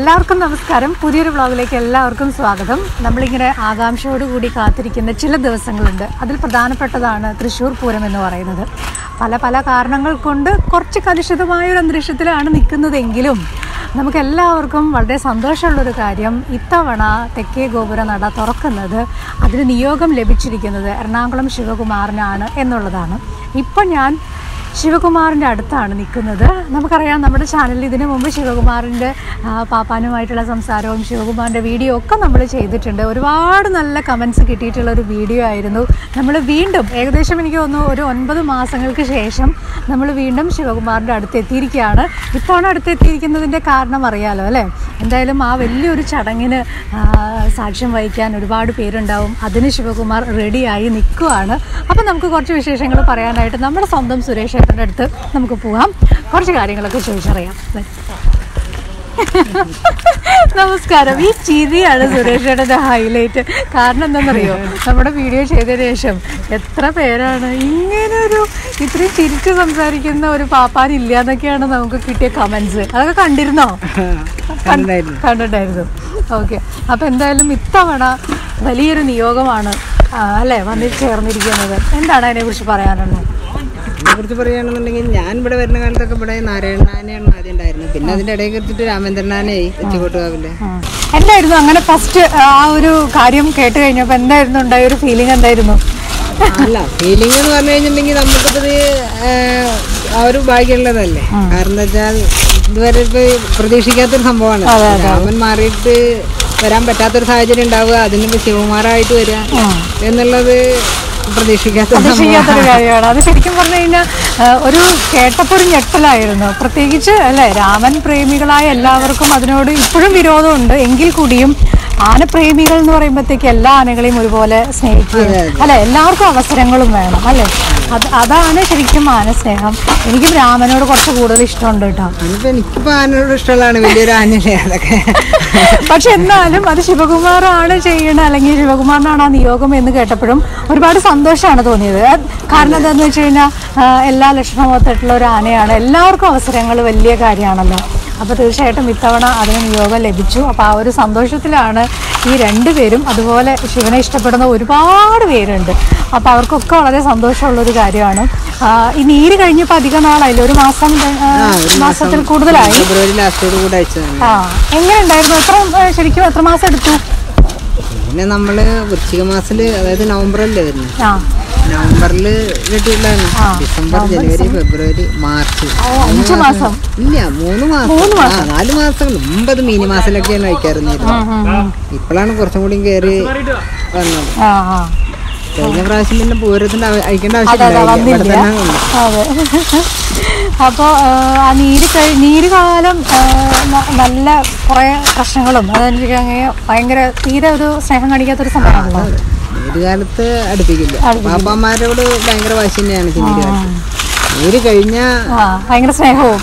എല്ലാവർക്കും നമസ്കാരം പുതിയൊരു വ്ളോഗിലേക്ക് എല്ലാവർക്കും സ്വാഗതം നമ്മളിങ്ങനെ ആകാംക്ഷയോടുകൂടി കാത്തിരിക്കുന്ന ചില ദിവസങ്ങളുണ്ട് അതിൽ പ്രധാനപ്പെട്ടതാണ് തൃശ്ശൂർ പൂരം എന്ന് പറയുന്നത് പല പല കാരണങ്ങൾ കൊണ്ട് കുറച്ച് കലുഷിതമായ ഒരു അന്തരീക്ഷത്തിലാണ് നിൽക്കുന്നതെങ്കിലും നമുക്ക് എല്ലാവർക്കും വളരെ സന്തോഷമുള്ളൊരു കാര്യം ഇത്തവണ തെക്കേ ഗോപുര നട തുറക്കുന്നത് അതിന് നിയോഗം ലഭിച്ചിരിക്കുന്നത് എറണാകുളം ശിവകുമാറിനാണ് എന്നുള്ളതാണ് ഇപ്പം ഞാൻ ശിവകുമാറിൻ്റെ അടുത്താണ് നിൽക്കുന്നത് നമുക്കറിയാം നമ്മുടെ ചാനലിൽ ഇതിനു മുമ്പ് ശിവകുമാറിൻ്റെ ആ, പാപ്പാനുമായിട്ടുള്ള സംസാരവും ശിവകുമാറിൻ്റെ വീഡിയോ ഒക്കെ നമ്മൾ ചെയ്തിട്ടുണ്ട് ഒരുപാട് നല്ല കമൻസ് കിട്ടിയിട്ടുള്ള ഒരു വീഡിയോ ആയിരുന്നു നമ്മൾ വീണ്ടും ഏകദേശം എനിക്ക് തോന്നുന്നു ഒരു ഒൻപത് മാസങ്ങൾക്ക് ശേഷം നമ്മൾ വീണ്ടും ശിവകുമാറിൻ്റെ അടുത്ത് എത്തിയിരിക്കുകയാണ് ഇത്തവണ അടുത്തെത്തിയിരിക്കുന്നതിൻ്റെ കാരണം അറിയാലോ അല്ലേ എന്തായാലും ആ വലിയൊരു ചടങ്ങിന് ആ, സാക്ഷ്യം വഹിക്കാൻ ഒരുപാട് പേരുണ്ടാവും അതിന് ശിവകുമാർ റെഡിയായി നിൽക്കുവാണ് അപ്പം നമുക്ക് കുറച്ച് വിശേഷങ്ങൾ പറയാനായിട്ട് നമ്മുടെ സ്വന്തം സുരേഷ് ഏട്ടൻ്റെ അടുത്ത് നമുക്ക് പോകാം കുറച്ച് കാര്യങ്ങളൊക്കെ ചോദിച്ചറിയാം വരൂ. നമസ്കാരം ഈ ചിരിയാണ് സുരേഷ് ഏട്ടൻ്റെ ഹൈലൈറ്റ് കാരണം എന്താണെന്നറിയോ നമ്മുടെ വീഡിയോ ചെയ്തതിന് ശേഷം എത്ര പേരാണ് ഇങ്ങനൊരു ഇത്രയും ചിരിച്ച് സംസാരിക്കുന്ന ഒരു പാപ്പാൻ ഇല്ല എന്നൊക്കെയാണ് നമുക്ക് കിട്ടിയ കമൻസ് അതൊക്കെ കണ്ടിരുന്നോ കണ്ടായിരുന്നു. കണ്ടിട്ടായിരുന്നു ഓക്കെ അപ്പൊ എന്തായാലും ഇത്തവണ വലിയൊരു നിയോഗമാണ് ആ, അല്ലേ വന്ന് ചേർന്നിരിക്കുന്നത് എന്താണ് അതിനെ കുറിച്ച് പറയാനുള്ളത് ഇതിനെ കുറിച്ച് പറയുകയാണെന്നുണ്ടെങ്കിൽ ഞാൻ ഇവിടെ വരുന്ന കാലത്തൊക്കെ ഇവിടെ നാരായണനാനെയാണ് ആദ്യം ഉണ്ടായിരുന്നത് പിന്നെ അതിന്റെ ഇടയിൽ എടുത്തിട്ട് രാമേന്ദ്രനാനായി ഉച്ചക്കോട്ടുകാവില് ആ. എന്തായിരുന്നു അങ്ങനെ ഫസ്റ്റ് ആ ഒരു കാര്യം കേട്ട് കഴിഞ്ഞപ്പോ എന്തായിരുന്നു ഉണ്ടായ ഒരു ഫീലിംഗ് എന്തായിരുന്നു അല്ല ഫീലിംഗ് എന്ന് പറഞ്ഞു കഴിഞ്ഞിട്ടുണ്ടെങ്കിൽ നമുക്കിത് ആ ഒരു ഭാഗ്യമുള്ളതല്ലേ കാരണം എന്താ വെച്ചാൽ ഇതുവരെ ഇപ്പൊ പ്രതീക്ഷിക്കാത്തൊരു സംഭവമാണ് രാമൻ മാറിയിട്ട് വരാൻ പറ്റാത്തൊരു സാഹചര്യം ഉണ്ടാവുക അതിനിപ്പോ ശിവകുമാറായിട്ട് വരിക എന്നുള്ളത് പ്രതീക്ഷിക്കാത്ത ചെയ്യാത്തൊരു കാര്യമാണ് അത് ശരിക്കും പറഞ്ഞു കഴിഞ്ഞാൽ ഒരു കേട്ടപ്പോൾ ഒരു ഞെട്ടലായിരുന്നു പ്രത്യേകിച്ച് അല്ലേ രാമൻ പ്രേമികളായ എല്ലാവർക്കും അതിനോട് ഇപ്പോഴും വിരോധമുണ്ട് എങ്കിൽ കൂടിയും ആനപ്രേമികൾ എന്ന് പറയുമ്പോഴത്തേക്ക് എല്ലാ ആനകളെയും ഒരുപോലെ സ്നേഹിക്കുകയും അല്ലെ എല്ലാവർക്കും അവസരങ്ങളും വേണം അല്ലെ അത് അതാണ് ശരിക്കും ആനസ്നേഹം എനിക്കും രാമനോട് കുറച്ച് കൂടുതൽ ഇഷ്ടമുണ്ട് കേട്ടോ അതിപ്പോ എനിക്കിപ്പോ ആനയോട് ഇഷ്ടമുള്ളതാണ് വലിയൊരു ആനല്ലേ അതൊക്കെ പക്ഷെ എന്നാലും അത് ശിവകുമാറാണ് ചെയ്യണത് അല്ലെങ്കിൽ ശിവകുമാറിനാണ് ആ നിയോഗം എന്ന് കേട്ടപ്പോഴും ഒരുപാട് സന്തോഷമാണ് തോന്നിയത് അത് കാരണം എന്താണെന്ന് വെച്ച് കഴിഞ്ഞാൽ എല്ലാ ലക്ഷണമൊത്തിട്ടുള്ള ഒരു ആനയാണ് എല്ലാവർക്കും അവസരങ്ങൾ വലിയ കാര്യമാണല്ലോ അപ്പോൾ തീർച്ചയായിട്ടും ഇത്തവണ അതിന് നിയോഗം ലഭിച്ചു അപ്പോൾ ആ ഒരു സന്തോഷത്തിലാണ് ഈ രണ്ടുപേരും അതുപോലെ ശിവനെ ഇഷ്ടപ്പെടുന്ന ഒരുപാട് പേരുണ്ട് അപ്പോൾ അവർക്കൊക്കെ വളരെ സന്തോഷമുള്ളൊരു കാര്യമാണ് ആ, ഈ നീര് കഴിഞ്ഞപ്പോൾ അധികം നാളായില്ല ഒരു മാസം ആ, മാസത്തിൽ കൂടുതലായി ഫെബ്രുവരി ലാസ്റ്റോട് കൂടെ അയച്ചതാണ് ആ എങ്ങനെ ഉണ്ടായിരുന്നു എത്ര ഏ, ശരിക്കും എത്ര മാസം എടുത്തു പിന്നെ നമ്മള് വൃശ്ചിക മാസത്തില് അതായത് നവംബറല്ലേ വരുന്നത് ആ നവംബറിൽ കിട്ടിയിട്ടുള്ളതാണ് ഡിസംബർ ജനുവരി ഫെബ്രുവരി മാർച്ച് അഞ്ച് മാസം ഇല്ല മൂന്ന് മാസം ആ നാല് മാസങ്ങൾ ഒമ്പത് മീനി മാസത്തിലൊക്കെയാണ് അയക്കാറുണ്ടായിരുന്നത് ഇപ്പോഴാണ് കുറച്ചും കൂടി കയറി വന്നത് ആ ആ കഴിഞ്ഞ പ്രാവശ്യം പിന്നെ പൂരത്തിന്റെ അവ- അയക്കേണ്ട അതെ അതെ ആവശ്യമില്ല ഇവിടെ വന്നില്ല തന്നെ ഉണ്ട്. അതെ അപ്പോൾ ആ നീര് കഴി നീര് കാലം ആ, ന- നല്ല കുറേ പ്രശ്നങ്ങളും അതെനിക്ക് അങ്ങനെ ഭയങ്കര തീരെ ഒരു സ്നേഹം കാണിക്കാത്തൊരു സമയമാണല്ലോ നീര് കാലത്ത് അടുപ്പിക്കില്ല പാപ്പാമാരോട് ഭയങ്കര വാശി തന്നെയാണ് നീര് കാലത്ത് നീര് കഴിഞ്ഞ ആ ഭയങ്കര സ്നേഹവും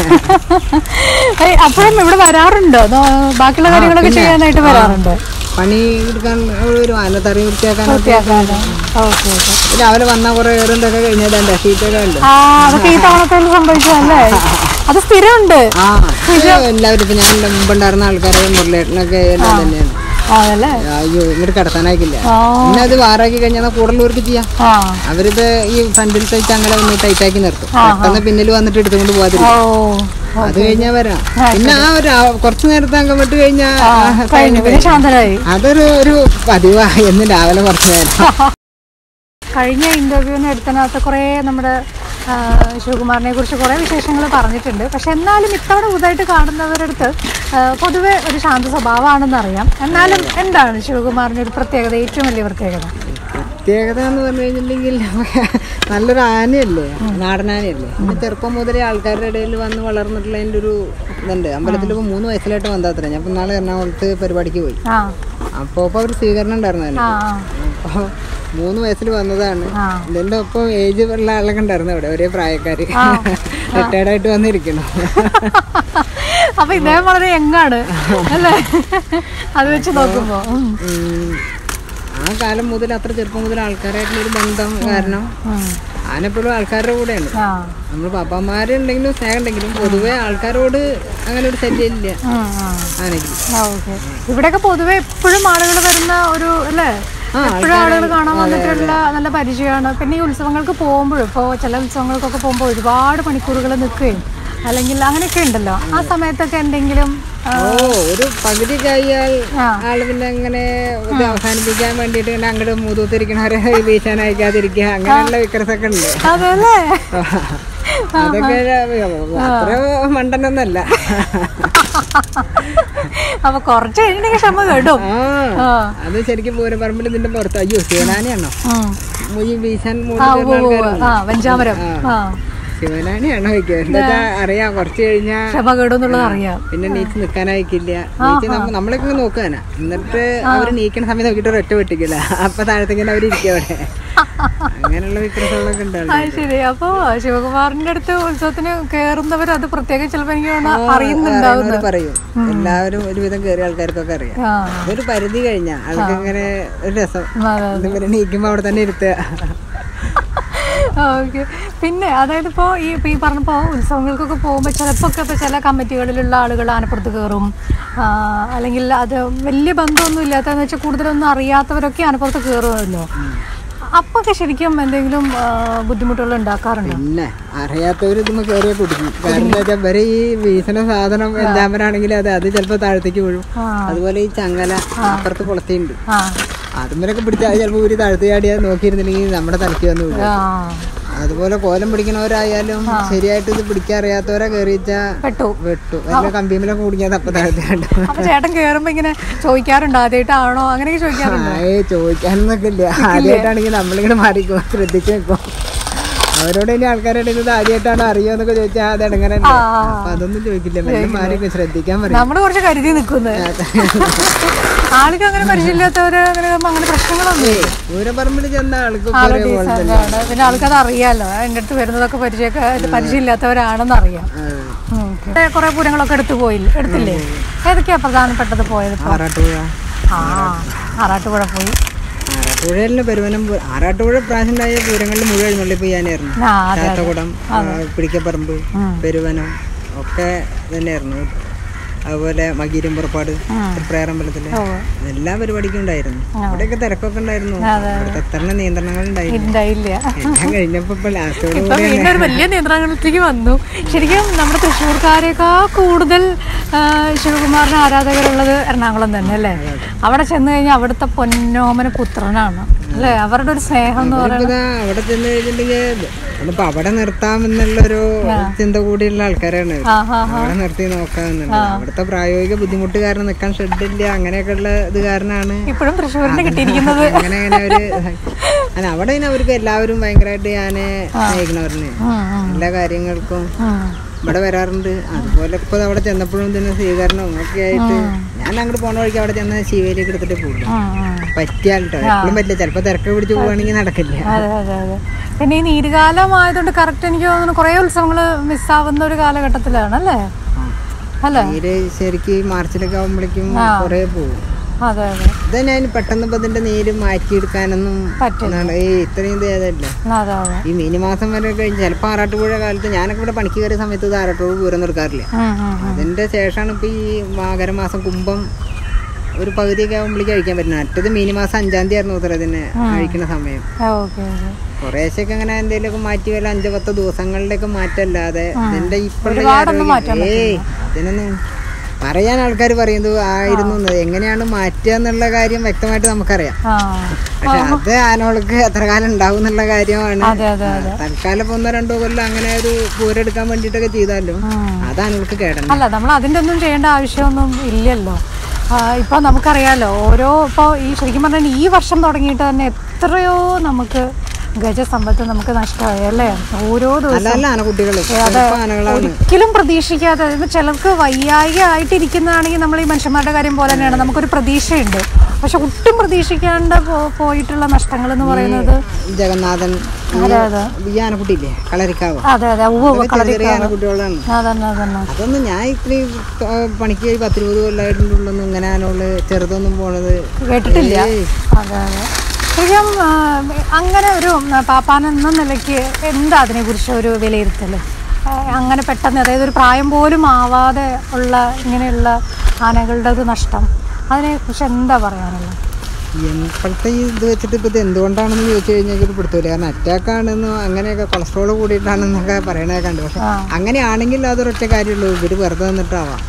ഏയ്, അപ്പോഴും ഇവിടെ വരാറുണ്ടോ നോ- ബാക്കിയുള്ള കാര്യങ്ങളൊക്കെ ചെയ്യാനായിട്ട് വരാറുണ്ട് പണി എടുക്കാൻ ഒരു ആനത്തറി വൃത്തിയാക്കാൻ വൃത്തിയാക്കാന് ഓക്കെ ഓക്കെ രാവിലെ വന്നാൽ കുറെ ഏറുണ്ടൊക്കെ കഴിഞ്ഞാൽ ഷീറ്റൊക്കെ ഉണ്ട് ആ അതൊക്കെ ഈ തവണത്തെ സംഭവിച്ചതല്ലേ അത് സ്ഥിരമുണ്ട് ആ ഇത് എല്ലാവരും ഇപ്പൊ ഞാൻ എൻ്റെ മുമ്പുണ്ടായിരുന്ന ആൾക്കാരെ മുരളേട്ടനൊക്കെ എല്ലാം തന്നെയാണ് അതല്ലേ അയ്യോ ഇങ്ങോട്ട് കിടത്താനായിക്കില്ല ആ പിന്നെ അത് വാറാക്കി കഴിഞ്ഞാൽ കൂടുതലുള്ളവർക്ക് ചെയ്യാം ആ അവരിത് ഈ ഫ്രണ്ടിൽ സൈറ്റ് അങ്ങനെ ഒന്ന് ടൈറ്റാക്കി നിർത്തും പെട്ടെന്ന് പിന്നിൽ വന്നിട്ട് എടുത്തുകൊണ്ട് ഓ പോകാതിരിക്കും അത് കഴിഞ്ഞാൽ വരാം പിന്നെ ആ ഒരു ആ കുറച്ച് നേരത്തെ അങ്ങ് വിട്ട് കഴിഞ്ഞാൽ കഴിഞ്ഞു പിന്നെ ശാന്തരായി അതൊരു ഒരു പതിവായി എന്ന് രാവിലെ കുറച്ച് നേരം കഴിഞ്ഞ ഇന്റർവ്യൂവിന് എടുത്തതിനകത്ത് കുറേ നമ്മുടെ ആ, ശിവകുമാറിനെ കുറിച്ച് കുറേ വിശേഷങ്ങൾ പറഞ്ഞിട്ടുണ്ട് പക്ഷെ എന്നാലും ഇത്തവണ പുതുതായിട്ട് കാണുന്നവരുടെ അടുത്ത് ആ, പൊതുവെ ഒരു ശാന്ത സ്വഭാവമാണെന്ന് അറിയാം എന്നാലും എന്താണ് ശിവകുമാറിന്റെ ഒരു പ്രത്യേകത ഏറ്റവും വലിയ പ്രത്യേകത പ്രത്യേകത എന്ന് പറഞ്ഞു കഴിഞ്ഞിട്ടുണ്ടെങ്കിൽ നല്ലൊരു ആനയല്ലേ നാടനാനയല്ലേ പിന്നെ ചെറുപ്പം മുതലേ ആൾക്കാരുടെ ഇടയിൽ വന്ന് വളർന്നിട്ടുള്ളതിൻ്റെ ഒരു ഇതുണ്ട് അമ്പലത്തിൽ ഇപ്പോൾ മൂന്ന് വയസ്സിലായിട്ട് വന്നാത്ര ഞാൻ ഇപ്പം നാളെ എറണാകുളത്ത് പരിപാടിക്ക് പോയി ആ അപ്പോൾ ഇപ്പോൾ ഒരു സ്വീകരണം ഉണ്ടായിരുന്നു അതിന് ആ അപ്പോൾ മൂന്ന് വയസ്സിൽ വന്നതാണ് ആ. ഇതിൻ്റെ ഒപ്പം ഏജ് ഉള്ള ആളൊക്കെ ഉണ്ടായിരുന്നു അവിടെ ഒരേ പ്രായക്കാർ റിട്ടയർഡായിട്ട് വന്നിരിക്കണം അപ്പൊ ഇദ്ദേഹം വളരെ യങ്ങാണ് അല്ലേ അത് വെച്ച് നോക്കുമ്പോ ഉം. ഉം. ആ കാലം മുതൽ അത്ര ചെറുപ്പം മുതൽ ആൾക്കാരായിട്ടുള്ള ഒരു ബന്ധം കാരണം ഉം. ആന എപ്പോഴും ആൾക്കാരുടെ കൂടെയാണ് ആ നമ്മൾ പാപ്പന്മാരുണ്ടെങ്കിലും സ്നേഹം ഉണ്ടെങ്കിലും പൊതുവെ ആൾക്കാരോട് അങ്ങനെ ഒരു ശല്യം ഇല്ല ഉം, ഉം. ആനയ്ക്ക് ആ ഓക്കെ ഇവിടെയൊക്കെ പൊതുവെ എപ്പോഴും ആളുകൾ വരുന്ന ഒരു അല്ലേ ആ, എപ്പോഴും ആളുകൾ കാണാൻ വന്നിട്ടുള്ള നല്ല പരിചയമാണ് പിന്നെ ഈ ഉത്സവങ്ങൾക്ക് പോകുമ്പോഴും ഇപ്പോൾ ചില ഉത്സവങ്ങൾക്കൊക്കെ പോകുമ്പോൾ ഒരുപാട് മണിക്കൂറുകൾ നിൽക്കുകയും അല്ലെങ്കിൽ അങ്ങനെയൊക്കെ ഉണ്ടല്ലോ ആ സമയത്തൊക്കെ എന്തെങ്കിലും ആ, ഓ ഒരു പകുതി കഴിയാൽ ആ. ആള് പിന്നെ അങ്ങനെ ഇത് അവസാനിപ്പിക്കാൻ വേണ്ടിയിട്ട് ഇങ്ങനെ അങ്ങോട്ട് മൂത്തൂത്തിരിക്കണവരെ വീശാൻ അയക്കാതിരിക്കുക അങ്ങനെയുള്ള വിക്രസൊക്കെ ഉണ്ട് അതല്ലേ അതൊക്കെ അത്ര മണ്ടനൊന്നല്ല അപ്പൊ കുറച്ച് കഴിഞ്ഞിട്ടുണ്ടെങ്കിൽ ക്ഷമ കേടും ആ ആ. അത് ശരിക്കും പൂരപ്പറമ്പിൽ ഇതിന്റെ പുറത്ത് അയ്യോ ശിവനാനിയാണോ ഉം. ഈ വീശാൻ ആ മൂന്ന് ഉവ്വ് ഉവ്വ്. ആ വെഞ്ചാമരം ആ ശിവനാനിയാണോ വയ്ക്കുക എന്താ വെച്ചാ അറിയാം കുറച്ച് കഴിഞ്ഞാ ക്ഷമ കേടും എന്നുള്ളത് അറിയാം പിന്നെ നീച്ച് നിൽക്കാനായിക്കില്ല നീച്ച് നമ്മ- നമ്മളൊക്കെ ഇങ്ങ് നോക്കാനാ എന്നിട്ട് അവര് നീക്കണ സമയത്ത് നോക്കിയിട്ട് ഒരൊറ്റ വെട്ടിക്കില്ല അപ്പൊ താഴത്തേക്ക് അവർ ഇരിക്കും അവിടെ അങ്ങനെയുള്ള വിക്രസങ്ങളൊക്കെ ഉണ്ടാവും അത് ശരി അപ്പൊ ശിവകുമാറിന്റെ അടുത്ത് ഉത്സവത്തിന് കേറുന്നവർ അത് പ്രത്യേകം ചിലപ്പോ എനിക്ക് തോന്നുന്നു അറിയുന്നുണ്ടാവും അറിയുന്നവര് പറയും എല്ലാവരും ഒരുവിധം കയറിയ ആൾക്കാർക്കൊക്കെ അറിയാം ആ അതൊരു പരിധി കഴിഞ്ഞാ ആൾക്ക് ഇങ്ങനെ ഒരു രസം അതെ ഇതുവരെ നീക്കുമ്പോ അവിടെ തന്നെ ഇരുത്തുക ഓക്കെ പിന്നെ അതായത് ഇപ്പോൾ ഈ ഇപ്പോൾ ഈ പറഞ്ഞപ്പോൾ ഉത്സവങ്ങൾക്കൊക്കെ പോകുമ്പോൾ ചിലപ്പോൾ ഒക്കെ ഇപ്പോൾ ചില കമ്മിറ്റികളിലുള്ള ആളുകൾ ആനപ്പുറത്ത് കയറും ആ, അല്ലെങ്കിൽ അത് വലിയ ബന്ധമൊന്നും ഇല്ലാത്തതെന്ന് വെച്ചാൽ കൂടുതലൊന്നും അറിയാത്തവരൊക്കെ ആനപ്പുറത്ത് കയറുമല്ലോ അപ്പൊക്കെ ശരിക്കും എന്തെങ്കിലും ആ, ബുദ്ധിമുട്ടുകൾ ഉണ്ടാക്കാറുണ്ടോ പിന്നെ അറിയാത്തവര് ഇതുമ്മ കയറിയ കുടുങ്ങി കാരണം എന്താ വെച്ചാൽ ഇവര് ഈ വീശണ സാധനം എല്ലാവരാണെങ്കിലും അത് അത് ചിലപ്പോ താഴത്തേക്ക് വീഴും ആ അതുപോലെ ഈ ചങ്ങല അപ്പുറത്ത് കുളത്തിയുണ്ട് ആ അതുമ്മലൊക്കെ പിടിച്ചാൽ ചിലപ്പോൾ ഒരു താഴ്ത്തി ചാടിയാൽ നോക്കിയിരുന്നില്ലെങ്കിൽ നമ്മുടെ തലയ്ക്ക് വന്ന് വീഴും ആ അതുപോലെ കോലം പിടിക്കണവരായാലും ശരിയായിട്ട് ഇത് പിടിക്കാൻ അറിയാത്തവരെ കയറിച്ചാ പെട്ടു വെട്ടു വല്ല കമ്പിയുമ്മലൊക്കെ കുടുങ്ങിയാൽ അപ്പൊ താഴ്ത്തി കണ്ടു അപ്പൊ ചേട്ടൻ കയറുമ്പോ ഇങ്ങനെ ചോദിക്കാറുണ്ടോ ആദ്യമായിട്ടാണോ അങ്ങനെയൊക്കെ ചോദിക്കാറുണ്ടോ ആയേ ചോദിക്കാനൊന്നൊക്കെ ഇല്ല ആദ്യമായിട്ടാണെങ്കിൽ നമ്മളിങ്ങനെ മാറിക്കോ ശ്രദ്ധിച്ചു വെക്കോ അവരോട് ഇനി ആൾക്കാരുടെ ഇത് ആദ്യമായിട്ടാണോ അറിയോ എന്നൊക്കെ ചോദിച്ചാൽ അത് ഇടങ്ങനല്ലേ അപ്പൊ അതൊന്നും ചോദിക്കില്ല മെല്ലെ മാറിക്കോ ശ്രദ്ധിക്കാൻ പറയും നമ്മള് കുറച്ച് കരുതി നിൽക്കുന്നത് ആൾക്ക് അങ്ങനെ പരിചയമില്ലാത്തവര് അങ്ങനെ അങ്ങനെ പ്രശ്നങ്ങളൊന്നും ഇല്ല. പൂരപ്പറമ്പിൽ ചെന്ന ആൾക്ക് ആള് ഒരേ പോലെ decent ആണ്. പിന്നെ ആൾക്കത് അറിയാലോ എൻ്റെ അടുത്ത് വരുന്നതൊക്കെ പരിചയമൊക്കെ ഇത് പരിചയമില്ലാത്തവരാണെന്ന് അറിയാം കുറെ പൂരങ്ങളൊക്കെ എടുത്തു പോയില്ല എടുത്തില്ലേ ഏതൊക്കെയാ പ്രധാനപ്പെട്ടത് പോയത് ഇപ്പൊ? ആറാട്ടുപുഴ ആ ആറാട്ടുപുഴ പോയി ആറാട്ടുപുഴയിലെ പെരുവനം പൂ- ആറാട്ടുപുഴ പ്രാവശ്യം ഉണ്ടായ പൂരങ്ങളിൽ മുഴുവൻ എഴുന്നള്ളി ചെയ്യാനായിരുന്നു ആ അതെ ചാത്തകുടം ആ, പിടിക്കപ്പറമ്പ് പെരുവനം ഒക്കെ തന്നെയായിരുന്നു അതുപോലെ മകീരം പുറപ്പാട് പ്രേറമ്പലത്തില് ഓ എല്ലാ പരിപാടിക്കും ഉണ്ടായിരുന്നു അവിടെയൊക്കെ തിരക്കൊക്കെ ഉണ്ടായിരുന്നു അവിടുത്തെ എത്ര നിയന്ത്രണങ്ങൾ ഉണ്ടായിരുന്നു ഉണ്ടായില്ല എല്ലാം കഴിഞ്ഞപ്പോ ഇപ്പൊ ലാസ്റ്റോട് ഇപ്പൊ വീണ്ടും ഒരു വലിയ നിയന്ത്രണത്തിലേക്ക് വന്നു ശരിക്കും നമ്മുടെ തൃശ്ശൂർക്കാരേക്കാൾ കൂടുതൽ ആ, ശിവകുമാറിന് ആരാധകരുള്ളത് എറണാകുളം തന്നെ അല്ലേ അവിടെ ചെന്ന് കഴിഞ്ഞാൽ അവിടുത്തെ പൊന്നോമന പുത്രനാണ് അല്ലേ അവരുടെ ഒരു സ്നേഹം എന്ന് പറയുന്നത് ഇതാ അവിടെ ചെന്ന് കഴിഞ്ഞിട്ടുണ്ടെങ്കിൽ ഇപ്പൊ അവിടെ നിർത്താമെന്നുള്ളൊരു ചിന്ത കൂടിയുള്ള ആൾക്കാരാണ് ഇവര്. ആ ആ അവിടെ നിർത്തി നോക്കാമെന്നുള്ളത് അവിടുത്തെ പ്രായോഗിക ബുദ്ധിമുട്ട് കാരണം നിൽക്കാൻ ഷെഡില്ല അങ്ങനെയൊക്കെ ഉള്ള ഇത് കാരണമാണ് ഇപ്പോഴും തൃശ്ശൂരിന് കിട്ടിയിരിക്കുന്നത് അങ്ങനെ അങ്ങനെ അവര് അല്ല അവിടെ ഇനി അവർക്ക് എല്ലാവരും ഭയങ്കരമായിട്ട് ഞാന് സ്നേഹിക്കണവരനെ ഉം, ഉം, എല്ലാ കാര്യങ്ങൾക്കും ഉം. ഇവിടെ വരാറുണ്ട് അതുപോലെ ഇപ്പൊ അവിടെ ചെന്നപ്പോഴും ഇതിന് സ്വീകരണവും ഒക്കെ ആയിട്ട് ഞാൻ അങ്ങോട്ട് പോണ വഴിക്ക് അവിടെ ചെന്ന ശിവേലിയൊക്കെ എടുത്തിട്ട് പോകുള്ളൂ ഉം, ഉം. പറ്റിയാൽ കേട്ടോ എപ്പോഴും പറ്റില്ല ചിലപ്പോ തിരക്ക് പിടിച്ച് പോവുകയാണെങ്കിൽ നടക്കില്ല അതെ അതെ അതെ പിന്നെ ഈ നീരുകാലം ആയതുകൊണ്ട് കറക്റ്റ് എനിക്ക് തോന്നുന്നു കുറേ ഉത്സവങ്ങൾ മിസ്സാവുന്ന ഒരു കാലഘട്ടത്തിലാണ് അല്ലേ അല്ലേ നീര് ശരിക്ക് ഈ മാർച്ചിലൊക്കെ ആകുമ്പോഴേക്കും കുറെ പോകും അതെ അതെ ഇത് ഞാൻ പെട്ടെന്ന് ഇപ്പൊ ഇതിന്റെ നീര് മാറ്റിയെടുക്കാനൊന്നും പറ്റില്ല. നട- ഈ ഇത്രയും ഇത് ചെയ്തല്ല അതെ അതെ ഈ മീനി മാസം വരെ കഴിഞ്ഞ് ചിലപ്പോൾ ആറാട്ടുപുഴ കാലത്ത് ഞാനൊക്കെ ഇവിടെ പണിക്ക് കയറിയ സമയത്ത് ഇത് ആറാട്ടുപുഴ പൂരം നിർക്കാറില്ല ഉം, ഉം, ഉം. അതിന്റെ ശേഷമാണ് ഇപ്പൊ ഈ മാഘരമാസം കുംഭം ഒരു പകുതിയൊക്കെ ആകുമ്പോഴേക്ക് കഴിക്കാൻ പറ്റുന്നത് മറ്റത് മീനി മാസം അഞ്ചാം തീയതി ആയിരുന്നു ഉത്തര ഇതിനെ കഴിക്കുന്ന സമയം ആ, ഓക്കെ ഓക്കെ കുറേശ്ശൊക്കെ അങ്ങനെ എന്തെങ്കിലുമൊക്കെ മാറ്റി വല്ല അഞ്ചോ പത്തോ ദിവസങ്ങളിലേക്ക് മാറ്റല്ലാതെ ഇതിന്റെ ഇപ്പോഴുള്ള ഒരുപാടൊന്നും മാറ്റാൻ ഏയ് ഇതിനൊന്നും പറയാൻ ആൾക്കാർ പറയുന്നത് ആയിരുന്നു എന്ന്. എങ്ങനെയാണ് മാറ്റുക എന്നുള്ള കാര്യം വ്യക്തമായിട്ട് നമുക്കറിയാം ആ പക്ഷെ അത് ആനോൾക്ക് എത്ര കാലം ഉണ്ടാവും എന്നുള്ള കാര്യമാണ് അതെ അതെ അതെ തൽക്കാലം ഇപ്പൊ ഒന്നോ രണ്ടോ കൊല്ലം അങ്ങനെ ഒരു പൂരെടുക്കാൻ വേണ്ടിയിട്ടൊക്കെ ചെയ്താലും ഉം. അത് ആനകൾക്ക് കേടണം അല്ല നമ്മൾ അതിൻ്റെ ഒന്നും ചെയ്യേണ്ട ആവശ്യമൊന്നും ഇല്ലല്ലോ ഇപ്പോൾ നമുക്കറിയാലോ ഓരോ ഇപ്പോൾ ഈ ശരിക്കും പറഞ്ഞാൽ ഈ വർഷം തുടങ്ങിയിട്ട് തന്നെ എത്രയോ നമുക്ക് ഗജസമ്പത്ത് നമുക്ക് നഷ്ടമായി അല്ലേ ഓരോ ദിവസം നല്ല നല്ല ആനക്കുട്ടികൾ ആനകളാണ് ഒരിക്കലും പ്രതീക്ഷിക്കാതെ അതായത് ചിലർക്ക് വയ്യായിക ആയിട്ടിരിക്കുന്നതാണെങ്കിൽ നമ്മൾ ഈ മനുഷ്യന്മാരുടെ കാര്യം പോലെ തന്നെയാണ് നമുക്കൊരു പ്രതീക്ഷയുണ്ട് പക്ഷെ ഒട്ടും പ്രതീക്ഷിക്കാണ്ട് പോ- പോയിട്ടുള്ള നഷ്ടങ്ങൾ എന്ന് പറയുന്നത് ജഗന്നാഥൻ ഈ- അതെ അതെ ഈ ആനക്കുട്ടിയില്ലേ കളരിക്കാവ് അതെ അതെ ഉവ്വ് ഉവ്വ് ചെറിയ ചെറിയ ആനക്കുട്ടികളാണ് അതന്നെ അതന്നെ അതൊന്നും ഞാൻ ഇത്രയും ആ, പണിക്ക് പോയി പത്തിരുപത് കൊല്ലമായിട്ടുള്ളൊന്നും ഇങ്ങനെ ആനകള് ചെറുതൊന്നും പോണത് കേട്ടിട്ടില്ല ഏയ്. അതെ അതെ ശരിക്കും ആ, അങ്ങനെ ഒരു ആ, പാപ്പാൻ എന്ന നിലയ്ക്ക് എന്താ അതിനെക്കുറിച്ച് ഒരു വിലയിരുത്തൽ ആ, അങ്ങനെ പെട്ടെന്ന് അതായത് ഒരു പ്രായം പോലും ആവാതെ ഉള്ള ഇങ്ങനെയുള്ള ആനകളുടെ ഒരു നഷ്ടം അതിനെക്കുറിച്ച് എന്താ പറയാനുള്ളത് ഇപ്പോഴത്തെ ഈ ഇത് വെച്ചിട്ട് ഇപ്പോൾ ഇത് എന്തുകൊണ്ടാണെന്ന് ചോദിച്ചു കഴിഞ്ഞാൽ ഇത് പിടുത്തില്ല കാരണം അറ്റാക്ക് ആണെന്നോ അങ്ങനെയൊക്കെ കൊളസ്ട്രോൾ കൂടിയിട്ടാണെന്നൊക്കെ പറയണേക്കുണ്ട് പക്ഷെ ആ. അങ്ങനെയാണെങ്കിൽ അതൊരൊറ്റ കാര്യമുള്ളൂ ഇവർ വെറുതെ നിന്നിട്ടാവാം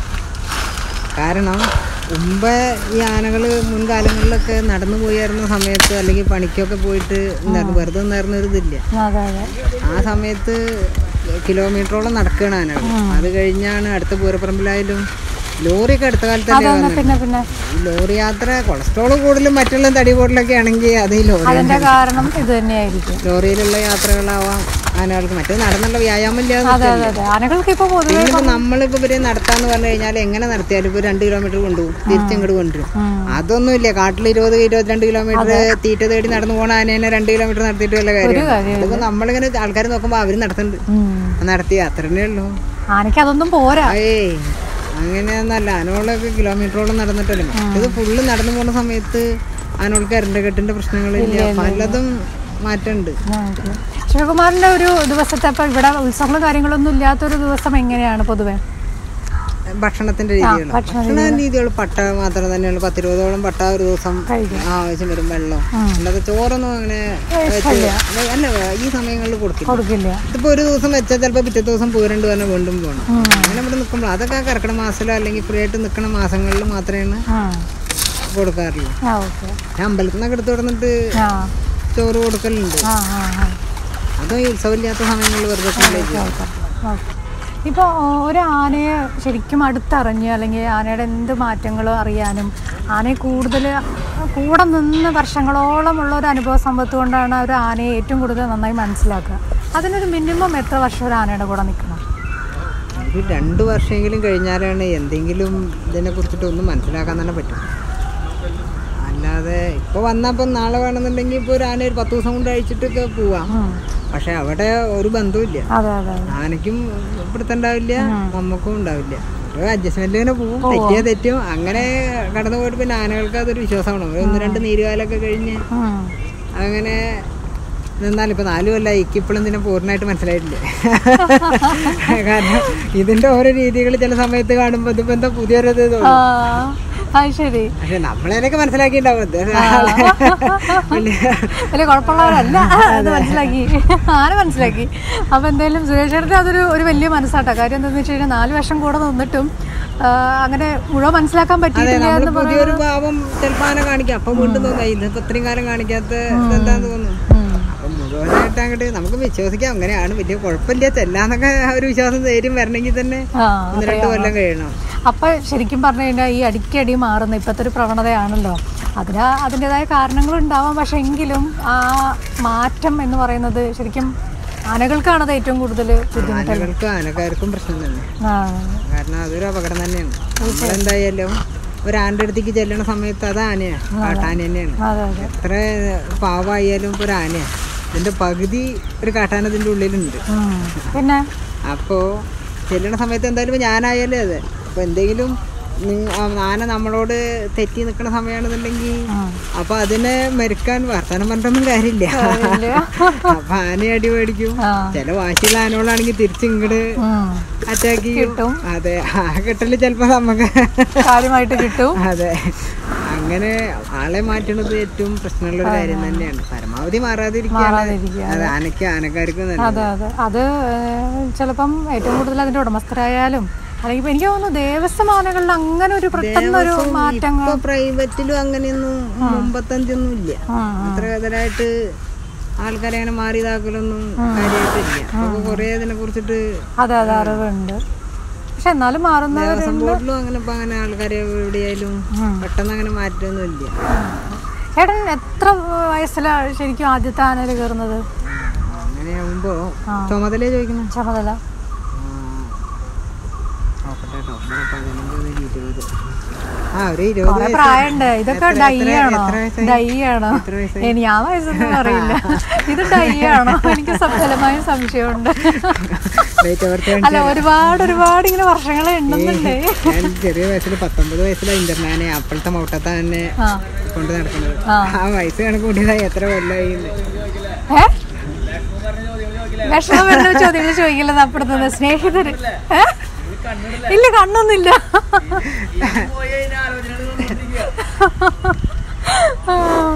കാരണം മുമ്പ് ഈ ആനകൾ മുൻകാലങ്ങളിലൊക്കെ നടന്നു പോയായിരുന്ന സമയത്ത് അല്ലെങ്കിൽ പണിക്കൊക്കെ പോയിട്ട് എന്തായിരുന്നു വെറുതെ നിന്നായിരുന്ന ഒരു ഇതില്ല അതെ അതെ ആ സമയത്ത് കിലോമീറ്ററോളം നടക്കുകയാണ് ആനകൾ അത് കഴിഞ്ഞാണ് അടുത്ത പൂരപ്പറമ്പിലായാലും ലോറിയൊക്കെ അടുത്ത കാലത്ത് തന്നെ അതൊന്ന് പിന്നെ പിന്നെ ഈ ലോറി യാത്ര കൊളസ്ട്രോൾ കൂടുതലും മറ്റുള്ള തടി കൂടുതലൊക്കെ ആണെങ്കിൽ അത് ഈ ലോറി അതിന്റെ കാരണം ഇത് തന്നെയായിരിക്കും ലോറിയിലുള്ള യാത്രകളാവാം ആനകൾക്ക് മറ്റേ നടന്നുള്ള വ്യായാമം ഇല്ലാതെ അതെ അതെ അതെ ആനകൾക്ക് ഇപ്പോൾ പൊതുവെ പിന്നിപ്പോ നമ്മളിപ്പോ ഇവര് നടത്താന്ന് പറഞ്ഞു കഴിഞ്ഞാൽ എങ്ങനെ നടത്തിയാലും ഇപ്പൊ രണ്ട് കിലോമീറ്റർ കൊണ്ടുപോകും തിരിച്ചിങ്ങോട്ട് കൊണ്ടുവരും ഉം. അതൊന്നും ഇല്ല കാട്ടിൽ ഇരുപത് ഇരുപത്തിരണ്ട് കിലോമീറ്റർ തീറ്റ തേടി നടന്നു പോണ ആനേനെ രണ്ട് കിലോമീറ്റർ നടത്തിയിട്ട് വല്ല കാര്യം കാര്യമില്ല. അതിപ്പോ നമ്മളിങ്ങനെ ആൾക്കാർ നോക്കുമ്പോ അവര് നടത്തുന്നുണ്ട് ഉം. നടത്തി അത്രേ ഉള്ളൂ ആനയ്ക്ക് അതൊന്നും പോരാ ഏയ് അങ്ങനെയൊന്നല്ല ആനകളൊക്കെ കിലോമീറ്ററോളം നടന്നിട്ടല്ലേ ഇത് ഫുള്ള് നടന്നു പോകുന്ന സമയത്ത് ആനകൾക്ക് ഇരണ്ടക്കെട്ടിന്റെ പ്രശ്നങ്ങളില്ല പലതും മാറ്റമുണ്ട് ഓക്കേ. ശിവകുമാറിന്റെ ഒരു ദിവസത്തെ ഇപ്പൊ ഇവിടെ ഉത്സവങ്ങളും കാര്യങ്ങളൊന്നും ഇല്ലാത്തൊരു ദിവസം എങ്ങനെയാണ് പൊതുവെ ഭക്ഷണത്തിന്റെ രീതികൾ ഭക്ഷണ ഭക്ഷണ രീതികൾ പട്ട മാത്രം തന്നെയുള്ളൂ പത്തിരുപതോളം പട്ട ഒരു ദിവസം കഴിക്കും ആവശ്യം വരും വെള്ളം അല്ലാതെ ചോറൊന്നും അങ്ങനെ വെച്ച് അല്ല ഈ സമയങ്ങളിൽ കൊടുക്കില്ല കൊടുക്കില്ല ഇതിപ്പോ ഒരു ദിവസം വെച്ചാൽ ചിലപ്പോൾ പിറ്റേ ദിവസം പോരണ്ട് പറഞ്ഞാൽ വീണ്ടും പോകണം അങ്ങനെ ഇവിടെ നിൽക്കുമ്പോൾ അതൊക്കെ കർക്കിടക മാസത്തിലോ അല്ലെങ്കിൽ ഫ്രീ ആയിട്ട് നിൽക്കുന്ന മാസങ്ങളിൽ മാത്രമേ ഉം. കൊടുക്കാറുള്ളൂ ആ ഓക്കെ ഞാൻ അമ്പലത്തിൽ നിന്നൊക്കെ എടുത്ത് കൊടുത്തിട്ട് ആ ചോറ് കൊടുക്കലുണ്ട് ആ ആ ആ അതും ഈ ഉത്സവമില്ലാത്ത സമയങ്ങളിൽ വെറുതെ കൊണ്ടുപോയി ഓക്കെ ഇപ്പോൾ ഒരു ആനയെ ശരിക്കും അടുത്തറിഞ്ഞ് അല്ലെങ്കിൽ ആനയുടെ എന്ത് മാറ്റങ്ങളും അറിയാനും ആനയെ കൂടുതൽ കൂടെ നിന്ന് വർഷങ്ങളോളം ഉള്ള ഒരു അനുഭവ സമ്പത്ത് കൊണ്ടാണ് ഒരു ആനയെ ഏറ്റവും കൂടുതൽ നന്നായി മനസ്സിലാക്കുക അതിനൊരു മിനിമം എത്ര വർഷം ഒരു ആനയുടെ കൂടെ നിൽക്കണം ഒരു രണ്ട് വർഷമെങ്കിലും കഴിഞ്ഞാലാണ് എന്തെങ്കിലും ഇതിനെ കുറിച്ചിട്ട് ഒന്നും മനസ്സിലാക്കാൻ തന്നെ പറ്റും അല്ലാതെ ഇപ്പോൾ വന്നപ്പോൾ നാളെ വേണമെന്നുണ്ടെങ്കിൽ ഇപ്പോൾ ഒരു ആന ഒരു പത്ത് ദിവസം കൊണ്ട് അഴിച്ചിട്ടൊക്കെ പോവാം ഉം. പക്ഷെ അവിടെ ഒരു ബന്ധവുമില്ല അതെ അതെ അതെ ആനയ്ക്കും പിടുത്തുണ്ടാവില്ല നമുക്കും ഉണ്ടാവില്ല ഒരു അഡ്ജസ്റ്റ്മെന്റ് ഇങ്ങനെ പോവും തെറ്റിയാ തെറ്റും അങ്ങനെ കടന്നു പോയിട്ട് പിന്നെ ആനകൾക്ക് അതൊരു വിശ്വാസമാണ് ഒരു ഒന്ന് രണ്ട് നീരുകാലൊക്കെ കഴിഞ്ഞ് ഉം. അങ്ങനെ നിന്നാൽ ഇപ്പൊ നാല് കൊല്ലമായി ഇപ്പോഴും ഇതിനെ പൂർണ്ണമായിട്ട് മനസ്സിലായിട്ടില്ല കാരണം ഇതിന്റെ ഓരോ രീതികൾ ചില സമയത്ത് കാണുമ്പോൾ ഇതിപ്പോ എന്താ പുതിയൊരു ഇത് തോന്നും ആ അത് ശരി പക്ഷെ നമ്മളതിനൊക്കെ മനസ്സിലാക്കിയിട്ടുണ്ടാവും ഇത് വലിയ വലിയ കുഴപ്പമുള്ളവരല്ല അത് മനസ്സിലാക്കി ആന മനസ്സിലാക്കി അപ്പൊ എന്തായാലും സുരേഷ് ചേട്ടന് അതൊരു ഒരു വലിയ മനസ്സാട്ടോ കാര്യം എന്താണെന്ന് വെച്ച് കഴിഞ്ഞാൽ നാല് വർഷം കൂടെ നിന്നിട്ടും ആ, അങ്ങനെ മുഴുവൻ മനസ്സിലാക്കാൻ അതെ പറ്റിയിട്ടില്ല നമ്മള് എന്ന് പുതിയൊരു ഭാവം ചിലപ്പോ ആന കാണിക്കാം അപ്പൊ വീണ്ടും തോന്നാ ഇതിപ്പോ ഇത്രയും കാലം കാണിക്കാത്ത ഇതെന്താന്ന് തോന്നും ഉം. അപ്പൊ മുഴുവനായിട്ട് അങ്ങോട്ട് നമുക്ക് വിശ്വസിക്കാം അങ്ങനെയാണ് വലിയ കുഴപ്പമില്ല ചെല്ലാന്നൊക്കെ ആ ഒരു വിശ്വാസം ധൈര്യം വരണമെങ്കിൽ തന്നെ ആ ഒന്ന് രണ്ട് കൊല്ലം കഴിയണം അപ്പൊ ശരിക്കും പറഞ്ഞു കഴിഞ്ഞാൽ ഈ അടിക്കടി മാറുന്ന ഇപ്പോഴത്തെ ഒരു പ്രവണതയാണല്ലോ അതിന് അതിൻ്റെതായ കാരണങ്ങളുണ്ടാവാം പക്ഷെ എങ്കിലും ആ മാറ്റം എന്ന് പറയുന്നത് ശരിക്കും ആനകൾക്കാണ് അത് ഏറ്റവും കൂടുതൽ ബുദ്ധിമുട്ട് ആനകൾക്കും ആനക്കാർക്കും പ്രശ്നം തന്നെ ആ കാരണം അതൊരു അപകടം തന്നെയാണ് നമ്മളെന്തായാലും ഒരു ആൻ്റെ അടുത്തേക്ക് ചെല്ലണ സമയത്ത് അത് ആനയാണ് കാട്ടാന തന്നെയാണ് അതെ അതെ എത്ര പാവായാലും ഇപ്പൊ ഒരു ആനയാണ് ഇതിന്റെ പകുതി ഒരു കാട്ടാന ഇതിന്റെ ഉള്ളിലുണ്ട് ഉം. പിന്നെ അപ്പോൾ ചെല്ലണ സമയത്ത് എന്തായാലും ഇപ്പൊ ഞാനായാലും അതെ അപ്പോൾ എന്തെങ്കിലും നിങ്ങ- ആ ആന നമ്മളോട് തെറ്റി നിൽക്കുന്ന സമയമാണെന്നുണ്ടെങ്കിൽ ഉം. അപ്പൊ അതിനെ മരിക്കാൻ വർത്തമാനം പറഞ്ഞൊന്നും കാര്യമില്ല ഇല്ല. അപ്പൊ ആന അടി മേടിക്കും ആ. ചില വാശിയുള്ള ആനകളാണെങ്കിൽ തിരിച്ചിങ്ങട് ഉം. അറ്റാക്ക് ചെയ്യും കിട്ടും. അതെ ആ കിട്ടല് ചിലപ്പോ നമുക്ക് കാര്യമായിട്ട് കിട്ടും അതെ അങ്ങനെ ആളെ മാറ്റണത് ഏറ്റവും പ്രശ്നമുള്ള ഒരു കാര്യം തന്നെയാണ് പരമാവധി മാറാതിരിക്കുകയാണ് മാറാതിരിക്കുക. അതെ ആനയ്ക്ക് ആനക്കാർക്കും നല്ലത് അതെ അതെ അത് ഏഹ്, ചിലപ്പം ഏറ്റവും കൂടുതൽ അതിന്റെ ഉടമസ്ഥരായാലും അല്ലെങ്കിൽ ഇപ്പൊ എനിക്ക് തോന്നുന്നു ദേവസ്വം ആനകളിൽ അങ്ങനെ ഒരു പെട്ടെന്നൊരു മാറ്റങ്ങൾ ഇപ്പൊ പ്രൈവറ്റിലും അങ്ങനെയൊന്നും മുമ്പത്തഞ്ചൊന്നും ഇല്ല ഉം, അത്ര ഇതിലായിട്ട് ആൾക്കാരെ അങ്ങനെ മാറി ഇതാക്കലൊന്നും കാര്യമായിട്ടില്ല അപ്പൊ കുറെ ഇതിനെ കുറിച്ചിട്ട് അതെ അതെ അറിവുണ്ട് പക്ഷെ എന്നാലും മാറുന്നവർ ദേവസ്വം ബോർഡിലും അങ്ങനെ ഇപ്പൊ അങ്ങനെ ആൾക്കാരെ എവിടെയായാലും ഉം. പെട്ടെന്ന് അങ്ങനെ മാറ്റമൊന്നും ഇല്ല ചേട്ടൻ എത്ര വയസ്സിലാണ് ശരിക്കും ആദ്യത്തെ ആനയിൽ കയറുന്നത് അങ്ങനെയാവുമ്പോ ചുമതല ചോദിക്കണം ചുമതല നോക്കട്ടെ കേട്ടോ ഇവിടെ പതിനഞ്ച് മുതൽ ഇരുപത് ആ ഒരു ഇരുപത് കുറെ വയസ്സ് പ്രായമുണ്ട് ഇതൊക്കെ എത്ര- ഡൈ എത്ര- ആണോ എത്ര വയസ്സായി? ഡൈ ആണോ എത്ര വയസ്സായി? ഇനി ആ വയസ്സൊന്നും അറിയില്ല ഇത് ഡൈ ആണോ എനിക്ക് സഫലമായ സംശയമുണ്ട് ഡേറ്റ് ഓഫ് ബർത്ത് അല്ല ഒരുപാട് ഒരുപാട് ഇങ്ങനെ വർഷങ്ങളെ എണ്ണുന്നുണ്ട് ഞാൻ ചെറിയ വയസ്സിൽ പത്തൊമ്പത് വയസ്സിലാണ് ഇന്റർനാനെ അപ്പോഴത്തെ മൗട്ടത്താ തന്നെ ആ കൊണ്ട് നടക്കുന്നത് ആ. ആ വയസ്സ് കണക്ക് കൂട്ടിയതായി എത്ര കൊല്ലമായി ഏ വിഷമം വരുന്ന ചോദ്യങ്ങൾ ചോദിക്കില്ലെന്ന് അപ്പുറത്തുനിന്ന് സ്നേഹിതര് ഏ? ഇല്ല കണ്ണൊന്നുമില്ല ആ.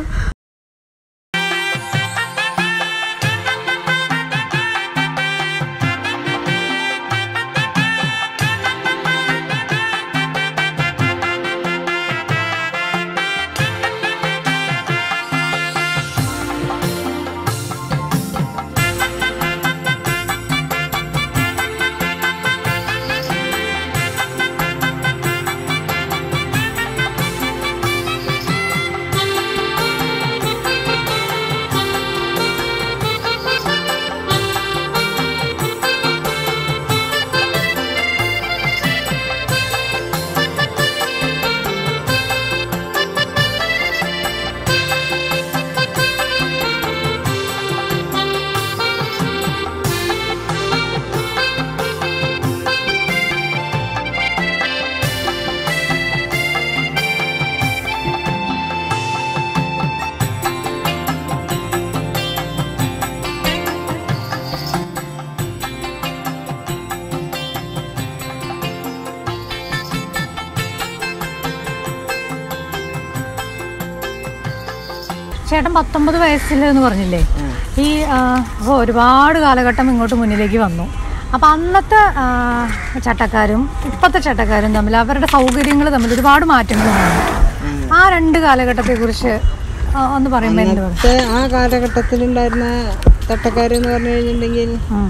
ചേട്ടൻ പത്തൊമ്പത് വയസ്സിൽ എന്ന് പറഞ്ഞില്ലേ ഈ ആ, ഇപ്പൊ ഒരുപാട് കാലഘട്ടം ഇങ്ങോട്ട് മുന്നിലേക്ക് വന്നു അപ്പൊ അന്നത്തെ ആ, ചട്ടക്കാരും ഇപ്പോഴത്തെ ചട്ടക്കാരും തമ്മിൽ അവരുടെ സൗകര്യങ്ങൾ തമ്മിൽ ഒരുപാട് മാറ്റങ്ങൾ വന്നു ആ രണ്ട് കാലഘട്ടത്തെ കുറിച്ച് ഒന്ന് പറയുമ്പോൾ എന്ത് പറയും അന്നത്തെ ആ കാലഘട്ടത്തിലുണ്ടായിരുന്ന തട്ടക്കാരെന്ന് പറഞ്ഞു കഴിഞ്ഞിട്ടുണ്ടെങ്കിൽ ഉം.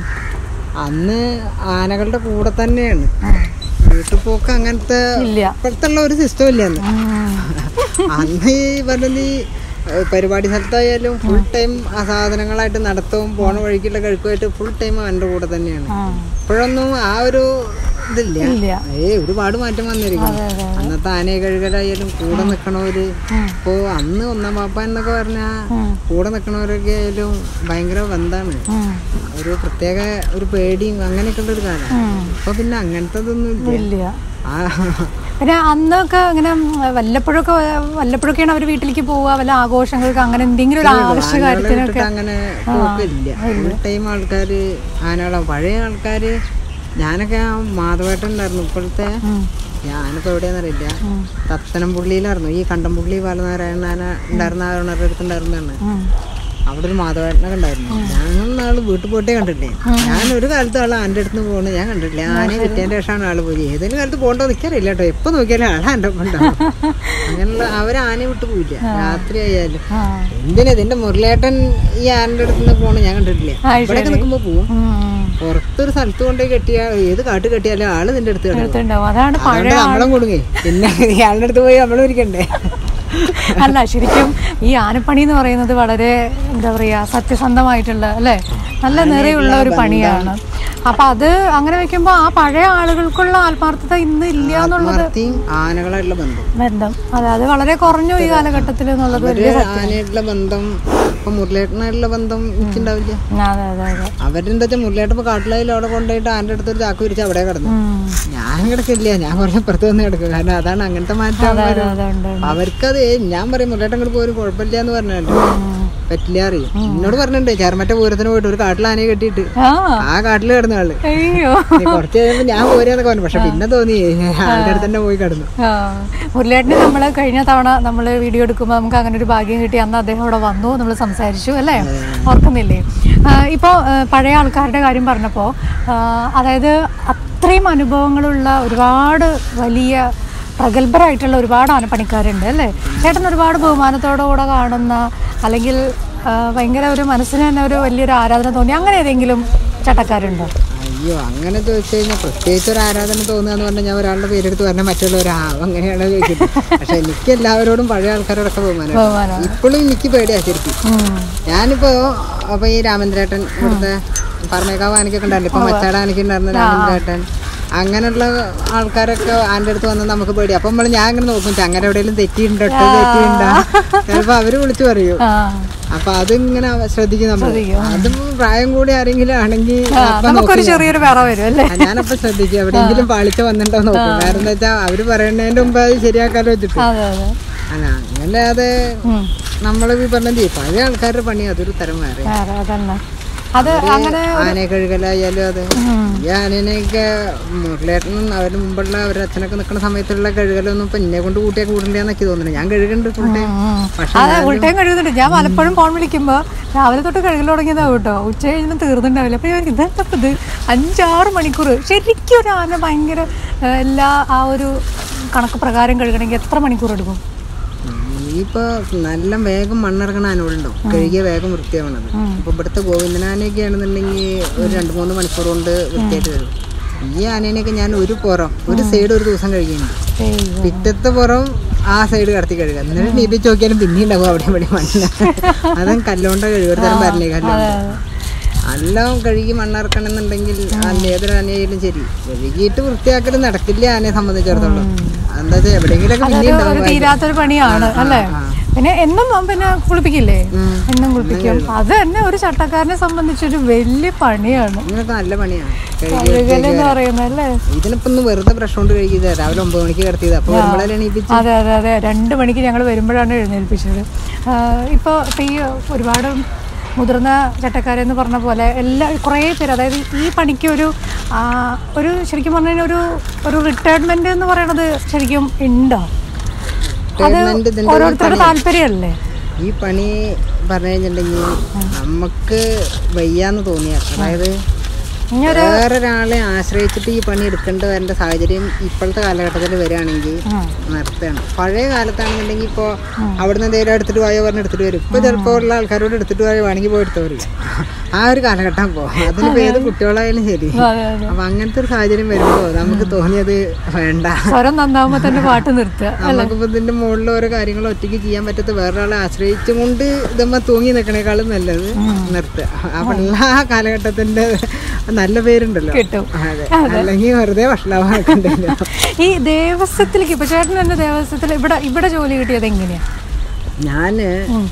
അന്ന് ആനകളുടെ കൂടെ തന്നെയാണ് വീട്ടിൽ പോക്ക് അങ്ങനത്തെ ഇല്ല ഇപ്പോഴത്തെ ഉള്ള ഒരു സിസ്റ്റം ഇല്ല അന്ന് ഉം. അന്ന് ഈ പറഞ്ഞ ഈ ഏഹ്, പരിപാടി സ്ഥലത്തായാലും ഫുൾ ടൈം ആ സാധനങ്ങളായിട്ട് നടത്തവും പോണ വഴിക്കുള്ള കഴിക്കുമായിട്ട് ഫുൾ ടൈം അവൻ്റെ കൂടെ തന്നെയാണ് ആ. ഇപ്പോഴൊന്നും ആ ഒരു ഇതില്ല ഇല്ല ഏ ഒരുപാട് മാറ്റം വന്നിരിക്കുന്നു അതെ അതെ അന്നത്തെ ആനയെ കഴുകലായാലും കൂടെ നിൽക്കണവര് ഉം. ഇപ്പോ അന്ന് ഒന്നാം പാപ്പ എന്നൊക്കെ പറഞ്ഞാ ഉം. കൂടെ നിൽക്കണവരൊക്കെ ആയാലും ഭയങ്കര ബന്ധാണ് ഉം. ഒരു പ്രത്യേക ഒരു പേടിയും അങ്ങനെയൊക്കെ ഉള്ള ഒരു കാലം ഉം. ഇപ്പൊ പിന്നെ അങ്ങനത്തതൊന്നും ഇല്ല ഇല്ല ആ പിന്നെ അന്നൊക്കെ ഇങ്ങനെ വല്ലപ്പോഴൊക്കെ വല്ലപ്പോഴൊക്കെയാണ് അവർ വീട്ടിലേക്ക് പോവുക വല്ല ആഘോഷങ്ങൾക്ക് അങ്ങനെ എന്തെങ്കിലും ഒരു ആവശ്യ ആനകളെ കാര്യത്തിനൊക്കെ വിട്ടിട്ട് അങ്ങനെ പോക്കില്ല ഫുൾ ടൈം ആൾക്കാര് ആനകളെ പഴയ ആൾക്കാര് ഞാനൊക്കെ ആ മാധവേട്ടൻ ഉണ്ടായിരുന്നു ഇപ്പോഴത്തെ ഉം. ഞാനിപ്പോ എവിടെയാന്നറിയില്ല ഉം. തത്തനംപുള്ളിയിലായിരുന്നു ഈ കണ്ടംപുള്ളി ബാലനാരായണ ആന ഉണ്ടായിരുന്ന ആരുടെ അടുത്തുണ്ടായിരുന്നാണ് ഉം. അവിടെ ഒരു മാധവേട്ടനൊക്കെ ഉണ്ടായിരുന്നു ഞങ്ങൾ നാള് വീട്ടിൽ പോയിട്ടേ കണ്ടിട്ടില്ലേ ഞാൻ ഒരു കാലത്ത് ആൾ ആൻ്റെ അടുത്ത് പോകുന്നു ഞാൻ കണ്ടിട്ടില്ല ആനയെ കിട്ടിയതിന്റെ ശേഷമാണ് ആള് പോയി ഏതെങ്കിലും കാലത്ത് പോകണ്ടോ നിൽക്കാറില്ല കേട്ടോ എപ്പോ നോക്കിയാലും ആളെ എൻ്റെ ഒപ്പം ഉണ്ടാവും അങ്ങനെയുള്ള അവർ ആനയെ വിട്ട് പോയില്ല രാത്രി ആയാലും ആ. എന്തിനാ ഇതിന്റെ മുരളിയേട്ടൻ ഈ ആനന്റെ അടുത്ത് നിന്ന് പോണ ഞാൻ കണ്ടിട്ടില്ല ആ, ഇവിടെയൊക്കെ നിൽക്കുമ്പോ പോവും ഉം. പുറത്തൊരു സ്ഥലത്ത് കൊണ്ടുപോയി കെട്ടിയ ഏത് കാട്ട് കെട്ടിയാലും ആള് നിന്റെ അടുത്ത് കിടക്കും അടുത്തുണ്ടാവും അതാണ് പഴയ അതുകൊണ്ട് നമ്മളും കൊടുങ്ങേ പിന്നെ ഇയാളുടെ അടുത്ത് പോയി നമ്മളും ഇരിക്കണ്ടേ അല്ല ശരിക്കും ഈ ആനപ്പണി എന്ന് പറയുന്നത് വളരെ എന്താ പറയാ സത്യസന്ധമായിട്ടുള്ള അല്ലേ നല്ല നിറയുള്ള ഒരു പണിയാണ് അപ്പൊ അത് അങ്ങനെ വെക്കുമ്പോ ആ പഴയ ആളുകൾക്കുള്ള ആത്മാർത്ഥത ഇന്ന് ഇല്ല എന്നുള്ളത് ആത്മാർത്ഥയും ആനകളായിട്ടുള്ള ബന്ധം ബന്ധം അതെ അത് വളരെ കുറഞ്ഞു ഈ കാലഘട്ടത്തിൽ എന്നുള്ളത് അവര് ആനയായിട്ടുള്ള ബന്ധം ഇപ്പൊ മുരളിയേട്ടനായിട്ടുള്ള ബന്ധം എനിക്കുണ്ടാവില്ല അതെ അതെ അതെ അവരെന്താ വെച്ചാൽ മുരളിയേട്ടൻ ഇപ്പൊ കാട്ടിലായാലും അവിടെ കൊണ്ടുപോയിട്ട് ആൻ്റെ അടുത്ത് ഒരു ചാക്ക് വിരിച്ച് അവിടെ കിടന്നു ഉം. ഞാൻ കിടക്കില്ല ഞാൻ കുറച്ച് പുറത്ത് വന്ന് കിടക്കും കാരണം അതാണ് അങ്ങനത്തെ മാറ്റം അതെ വരും. അതെ ഉണ്ട് അവർക്കത് ഞാൻ പറയും മുരളിയേട്ടൻ ഇങ്ങോട്ട് പോരും കുഴപ്പമില്ല എന്ന് പറഞ്ഞല്ലോ പറ്റില്ല അറിയും എന്നോട് പറഞ്ഞിട്ടുണ്ട് ചേർമറ്റ പൂരത്തിന് പോയിട്ട് ഒരു കാട്ടിൽ ആനയെ കെട്ടിയിട്ട് ആ ആ കാട്ടിൽ കിടന്ന ആള് അയ്യോ ഇനി കുറച്ച് കഴിയുമ്പോ ഞാൻ പോരാന്നൊക്കെ പറഞ്ഞു പക്ഷെ പിന്നെ തോന്നി ആളുടെ അടുത്ത് തന്നെ പോയി കിടന്നു ആ. മുരളിയേട്ടന് നമ്മൾ കഴിഞ്ഞ തവണ നമ്മൾ വീഡിയോ എടുക്കുമ്പോൾ നമുക്ക് അങ്ങനെ ഒരു ഭാഗ്യം കിട്ടി അന്ന് അദ്ദേഹം ഇവിടെ വന്നു നമ്മൾ സംസാരിച്ചു അല്ലേ ഓർക്കുന്നില്ലേ ഇപ്പോൾ പഴയ ആൾക്കാരുടെ കാര്യം പറഞ്ഞപ്പോൾ അതായത് അത്രയും അനുഭവങ്ങളുള്ള ഒരുപാട് വലിയ പ്രഗത്ഭരായിട്ടുള്ള ഒരുപാട് ആനപ്പണിക്കാരുണ്ട് അല്ലേ ചേട്ടൻ ഒരുപാട് ബഹുമാനത്തോടുകൂടെ കാണുന്ന അല്ലെങ്കിൽ ആ, ഭയങ്കര ഒരു മനസ്സിന് തന്നെ ഒരു വലിയൊരു ആരാധന തോന്നി അങ്ങനെ ഏതെങ്കിലും ചട്ടക്കാരുണ്ടോ അയ്യോ അങ്ങനെ ചോദിച്ചു കഴിഞ്ഞാൽ പ്രത്യേകിച്ച് ഒരു ആരാധന തോന്നുകയെന്ന് പറഞ്ഞാൽ ഞാൻ ഒരാളുടെ പേരെടുത്ത് പറഞ്ഞാൽ മറ്റുള്ളവരാവും അങ്ങനെയാണ് ചോദിക്കുന്നത് പക്ഷെ എനിക്ക് എല്ലാവരോടും പഴയ ആൾക്കാരോടൊക്കെ ബഹുമാനം ബഹുമാനം ഇപ്പോഴും എനിക്ക് പേടിയാ ശരിക്കും ഉം. ഞാനിപ്പോ അപ്പൊ ഈ രാമേന്ദ്രേട്ടൻ ഇവിടുത്തെ പറമേക്കാവ് ആനക്കൊക്കെ ഉണ്ടായിരുന്നു ഇപ്പൊ മച്ചാട് ആനയ്ക്ക് ഉണ്ടായിരുന്ന രാമേന്ദ്രേട്ടൻ അങ്ങനെയുള്ള ആൾക്കാരൊക്കെ ആൻ്റെ അടുത്ത് വന്ന് നമുക്ക് പേടി അപ്പം നമ്മൾ ഞാൻ അങ്ങനെ നോക്കും അങ്ങനെ എവിടെയെങ്കിലും തെറ്റിയിട്ടുണ്ടോ തെറ്റിയിട്ടുണ്ടോ ചിലപ്പോൾ അവര് വിളിച്ചു പറയൂ ആ അപ്പൊ അതിങ്ങനെ അവ- ശ്രദ്ധിക്കും നമ്മൾ ശ്രദ്ധിക്കും. അതും പ്രായം കൂടി ആരെങ്കിലും ആണെങ്കിൽ ആ, നമുക്കൊരു ചെറിയൊരു വിറ വരും അല്ലേ ഞാനപ്പോ ശ്രദ്ധിക്കും എവിടെയെങ്കിലും പാളിച്ച വന്നിട്ടോ നോക്കും കാരണം എന്താ വെച്ചാൽ അവര് പറയുന്നതിന്റെ മുമ്പ് അത് ശരിയാക്കാലോ വെച്ചിട്ട് അതെ അതെ അല്ല അങ്ങനല്ലാതെ ഉം. നമ്മള് ഈ പറഞ്ഞ ചെയ്യും പഴയ ആൾക്കാരുടെ പണി അതൊരു തരം വേറെ വേറെ അതന്നെ അത് അങ്ങനെ ആനയെ കഴുകലായാലും അത് ഉം. ഈ ആനേനെയൊക്കെ മുരളേട്ടനും അവരുടെ മുമ്പുള്ള അവരുടെ അച്ഛനൊക്കെ നിൽക്കുന്ന സമയത്തുള്ള കഴുകലൊന്നും ഇപ്പൊ എന്നെ കൊണ്ട് കൂട്ടിയാൽ കൂടണ്ടെന്നൊക്കെ തോന്നുന്നു ഞാൻ കഴുകുന്നുണ്ട് ഫുൾ ടൈം ഉം. പക്ഷെ അതെ ഫുൾ ടൈം കഴുകുന്നുണ്ട് ഞാൻ പലപ്പോഴും ഫോൺ വിളിക്കുമ്പോൾ രാവിലെ തൊട്ട് കഴുകൽ തുടങ്ങിയതാ കേട്ടോ ഉച്ച കഴിഞ്ഞ് തീർന്നിട്ടുണ്ടാവില്ല അപ്പോൾ ഞാൻ ഇതെന്താ ഇത് അഞ്ചാറ് മണിക്കൂർ ശരിക്കും ഒരു ആന ഭയങ്കര ആ, എല്ലാ ആ ഒരു കണക്ക് പ്രകാരം കഴുകണമെങ്കിൽ എത്ര മണിക്കൂർ എടുക്കും ഇപ്പൊ നല്ല വേഗം മണ്ണിറങ്ങണ ആനകളുണ്ടോ കഴുകിയ വേഗം വൃത്തിയാവണത് ഇപ്പൊ ഇവിടുത്തെ ഗോവിന്ദനാനയൊക്കെ ആണെന്നുണ്ടെങ്കിൽ ഒരു രണ്ട് മൂന്ന് മണിക്കൂർ കൊണ്ട് വൃത്തിയായിട്ട് വരും ഈ ആനേനെയൊക്കെ ഞാൻ ഒരു പുറം ഒരു സൈഡ് ഒരു ദിവസം കഴുകിയിട്ടുണ്ട് ഏയ്. പിറ്റത്തെ പുറം ആ സൈഡ് കടത്തി കഴുകുക എന്നിട്ട് നീപ്പിച്ച് നോക്കിയാലും പിന്നെ ഉണ്ടാവും അവിടെ ഇവിടെ മണ്ണ് അതും കല്ലോണ്ട കഴുകുക ഒരു തരം പറഞ്ഞേ കല്ലോണ്ട എല്ലാം കഴുകി മണ്ണിറക്കണം എന്നുണ്ടെങ്കിൽ അല്ല ഏതൊരു ആനയായാലും ശരി കഴുകിയിട്ട് വൃത്തിയാക്കൽ നടക്കില്ല ആനയെ സംബന്ധിച്ചിടത്തോളം എന്താ വെച്ചാൽ എവിടെയെങ്കിലൊക്കെ പിന്നെ ഒരു ഉണ്ടാവും തീരാത്തൊരു പണിയാണ് അല്ലേ പിന്നെ എന്നും പിന്നെ കുളിപ്പിക്കില്ലേ എന്നും കുളിപ്പിക്കും അത് തന്നെ ഒരു ചട്ടക്കാരനെ സംബന്ധിച്ചൊരു വലിയ പണിയാണ് ഇങ്ങനൊക്കെ നല്ല പണിയാണ് കഴുകി കഴുകൽ എന്ന് പറയുന്നത് അല്ലേ ഇതിനിപ്പോ ഒന്ന് വെറുതെ ബ്രഷ് കൊണ്ട് കഴുകിയത് രാവിലെ ഒമ്പത് മണിക്ക് കിടത്തിയത് അപ്പൊ വരുമ്പോഴല്ലേ എണീപ്പിച്ച് അതെ അതെ അതെ രണ്ട് മണിക്ക് ഞങ്ങൾ വരുമ്പോഴാണ് എഴുന്നേൽപ്പിച്ചത് ഇപ്പോൾ ഈ ഒരുപാട് മുതിർന്ന ചട്ടക്കാരെന്ന് പറഞ്ഞ പോലെ എല്ലാ കുറേ പേര് അതായത് ഈ പണിക്ക് ഒരു ആ, ഒരു ശരിക്കും പറഞ്ഞാൽ ഒരു ഒരു റിട്ടയർമെന്റ് എന്ന് പറയണത് ശരിക്കും ഉണ്ടോ അത് Retirement ഇതിന്റെ ഓരോരുത്തരുടെ താല്പര്യമല്ലേ ഈ പണി പറഞ്ഞു കഴിഞ്ഞിട്ടുണ്ടെങ്കിൽ നമുക്ക് വയ്യാന്ന് തോന്നിയ അതായത് ഇനി വേറൊരാളെ ആശ്രയിച്ചിട്ട് ഈ പണി എടുക്കേണ്ടി വരേണ്ട സാഹചര്യം ഇപ്പോഴത്തെ കാലഘട്ടത്തിൽ വരികയാണെങ്കിൽ ഉം. നിർത്തുകയാണ് പഴയ കാലത്താണെന്നുണ്ടെങ്കിൽ ഇപ്പോൾ അവിടുന്ന് എന്തെങ്കിലും എടുത്തിട്ട് പോയോ പറഞ്ഞ് എടുത്തിട്ട് വരും ഇപ്പോൾ ചിലപ്പോൾ ഉള്ള ആൾക്കാരോട് എടുത്തിട്ട് പോയോ വേണമെങ്കിൽ പോയി എടുത്തു വരില്ല ആ ഒരു കാലഘട്ടം പോ അതിനിപ്പോൾ ഏത് കുട്ടികളായാലും ശരി അതെ അതെ അപ്പം അങ്ങനത്തെ ഒരു സാഹചര്യം വരുമ്പോൾ നമുക്ക് തോന്നിയത് വേണ്ട സ്വരം നന്നാവുമ്പോൾ തന്നെ പാട്ട് നിർത്തുക നമുക്കിപ്പോൾ ഇതിന്റെ മുകളിൽ ഓരോ കാര്യങ്ങൾ ഒറ്റയ്ക്ക് ചെയ്യാൻ പറ്റാത്ത വേറൊരാളെ ആശ്രയിച്ചും കൊണ്ട് ഇതമ്മ തൂങ്ങി നിൽക്കണേക്കാളും നല്ലത് നിർത്തുക അപ്പൊ എല്ലാ കാലഘട്ടത്തിന്റെ നല്ല പേരുണ്ടല്ലോ കിട്ടും അതെ അല്ലെങ്കിൽ വെറുതെ വഷളാവാക്കണ്ടല്ലോ ഈ ദേവസ്വത്തിലേക്ക് ഇപ്പൊ ചേട്ടൻ തന്നെ ദേവസ്വത്തിൽ ഇവിടെ ഇവിടെ ജോലി കിട്ടിയത് എങ്ങനെയാ ഞാന്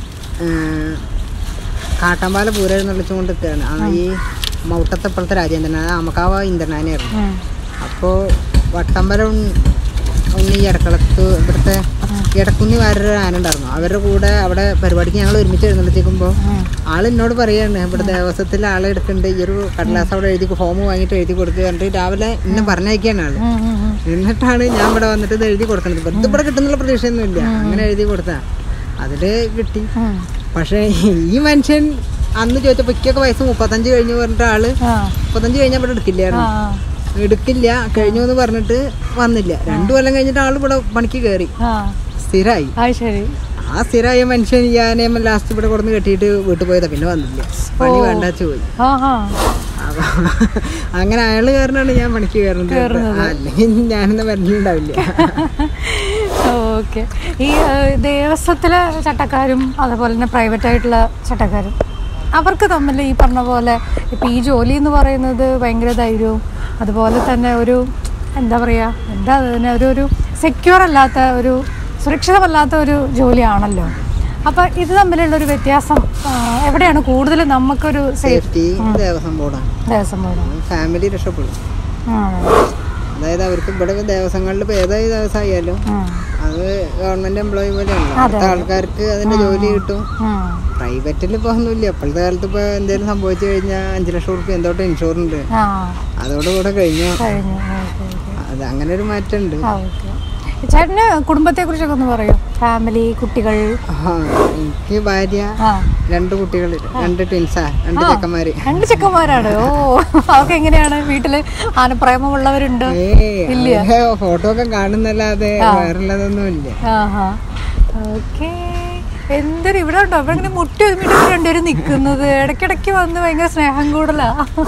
ഏഹ്, കാട്ടാമ്പാല പൂരെഴുന്നള്ളിച്ചു കൊണ്ട് നിൽക്കുകയാണ് ആ ഈ മൗട്ടത്തെപ്പോഴത്തെ രാജേന്ദ്രൻ അത് അമക്കാവ ഇന്ദ്രനാനായിരുന്നു ഉം. അപ്പോൾ വട്ടമ്പലം ഉണ്ണി ഇടക്കളത്ത് ഇവിടുത്തെ ഇടക്കുന്നി വേറൊരു ആന ഉണ്ടായിരുന്നു അവരുടെ കൂടെ അവിടെ പരിപാടിക്ക് ഞങ്ങൾ ഒരുമിച്ച് എഴുന്നള്ളിച്ചേക്കുമ്പോൾ ആൾ എന്നോട് പറയാണ് ഇവിടെ ദേവസ്വത്തിൽ ആളെ എടുക്കുന്നുണ്ട് ഈ ഒരു കടലാസ് അവിടെ എഴുതി ഫോം വാങ്ങിയിട്ട് എഴുതി കൊടുക്കുക എന്നിട്ട് രാവിലെ ഇന്നെ പറഞ്ഞയക്കുകയാണ് ആള് ഉം, ഉം, ഉം. എന്നിട്ടാണ് ഞാൻ ഇവിടെ വന്നിട്ട് ഇത് എഴുതി കൊടുക്കുന്നത് വെറുതെ ഇവിടെ കിട്ടുന്നുള്ള പ്രതീക്ഷയൊന്നുമില്ല അങ്ങനെ എഴുതി കൊടുത്താ അതില് കിട്ടി ഉം. പക്ഷേ ഈ മനുഷ്യൻ അന്ന് ചോദിച്ചപ്പോൾ ഇക്കൊക്കെ വയസ്സ് മുപ്പത്തഞ്ച് കഴിഞ്ഞു പറഞ്ഞിട്ട് ആള് ആ മുപ്പത്തഞ്ച് കഴിഞ്ഞാൽ ഇവിടെ എടുക്കില്ലായിരുന്നു ആ എടുക്കില്ല കഴിഞ്ഞു എന്ന് പറഞ്ഞിട്ട് വന്നില്ല രണ്ടു കൊല്ലം കഴിഞ്ഞിട്ട് ആള് ഇവിടെ പണിക്ക് കയറി ആ സ്ഥിരമായി അത് ശരി ആ സ്ഥിരമായ മനുഷ്യൻ ഞാനേം ലാസ്റ്റ് ഇവിടെ കൊടുന്ന് കെട്ടിയിട്ട് വീട്ടിൽ പോയതാ പിന്നെ വന്നില്ല പണി വേണ്ട പോയി ആ ആ അപ്പൊ അങ്ങനെ അയാള് കാരണമാണ് ഞാൻ പണിക്ക് കയറുന്നത് അല്ലെങ്കിൽ ഞാനൊന്നും വരലുണ്ടാവില്ല ഓക്കെ ഈ ഏഹ്, ദേവസ്വത്തിലെ ചട്ടക്കാരും അതുപോലെ തന്നെ പ്രൈവറ്റ് ആയിട്ടുള്ള ചട്ടക്കാരും അവർക്ക് തമ്മിൽ ഈ പറഞ്ഞ പോലെ ഇപ്പം ഈ ജോലി എന്ന് പറയുന്നത് ഭയങ്കര ധൈര്യവും അതുപോലെ തന്നെ ഒരു എന്താ പറയുക എന്താ അതിന് ഒരു ഒരു സെക്യൂർ അല്ലാത്ത ഒരു സുരക്ഷിതമല്ലാത്ത ഒരു ജോലിയാണല്ലോ അപ്പം ഇത് തമ്മിലുള്ള ഒരു വ്യത്യാസം ആ, എവിടെയാണ് കൂടുതൽ നമുക്കൊരു സേഫ് സേഫ്റ്റി ദേവസ്വം ബോർഡാണ് ദേവസ്വം ബോർഡ് ഫാമിലി രക്ഷപ്പെടും അതായത് അവർക്ക് ഇവിടെ ദേവസ്വങ്ങളിൽ ഇപ്പോൾ ഏതായി ദേവസ്വം ആയാലും അത് ഗവൺമെന്റ് എംപ്ലോയി പോലെയാണ് അടുത്ത ആൾക്കാർക്ക് അതിന്റെ ജോലി കിട്ടും പ്രൈവറ്റിൽ ഇപ്പോൾ ഒന്നുമില്ല ഇപ്പോഴത്തെ കാലത്ത് ഇപ്പോൾ എന്തെങ്കിലും സംഭവിച്ചു കഴിഞ്ഞാൽ അഞ്ച് ലക്ഷം റുപ്യ എന്തോട്ട് ഇൻഷുറൻസ് ഉണ്ട് ആ അതോടുകൂടെ കഴിഞ്ഞു കഴിഞ്ഞു ഓക്കെ ഓക്കെ അത് അങ്ങനെ ഒരു മാറ്റമുണ്ട് ആ ഓക്കെ ചേട്ടന് കുടുംബത്തെ കുറിച്ചൊക്കെ ഒന്ന് പറയൂ ഫാമിലി കുട്ടികൾ ആ, എനിക്ക് ഭാര്യ ആ രണ്ട് കുട്ടികൾ രണ്ട് ട്വിൻസാ രണ്ട് ചെക്കന്മാര് രണ്ട് ചെക്കന്മാരാണ് ഓ അവർക്ക് എങ്ങനെയാണ് വീട്ടില് ആനപ്രേമമുള്ളവരുണ്ട് ഫോട്ടോ ഒക്കെ കാണുന്നല്ലാതെ വേറുള്ളതൊന്നും ഇല്ല ആഹാ ഓക്കെ എന്തൊരു ഇവിടെ ഉണ്ടോ അവിടെ ഇങ്ങനെ മുട്ടി ഒരുമിട്ട് രണ്ടുപേരും നിൽക്കുന്നത് ഇടയ്ക്കിടയ്ക്ക് വന്ന് ഭയങ്കര സ്നേഹം കൂടുതലാ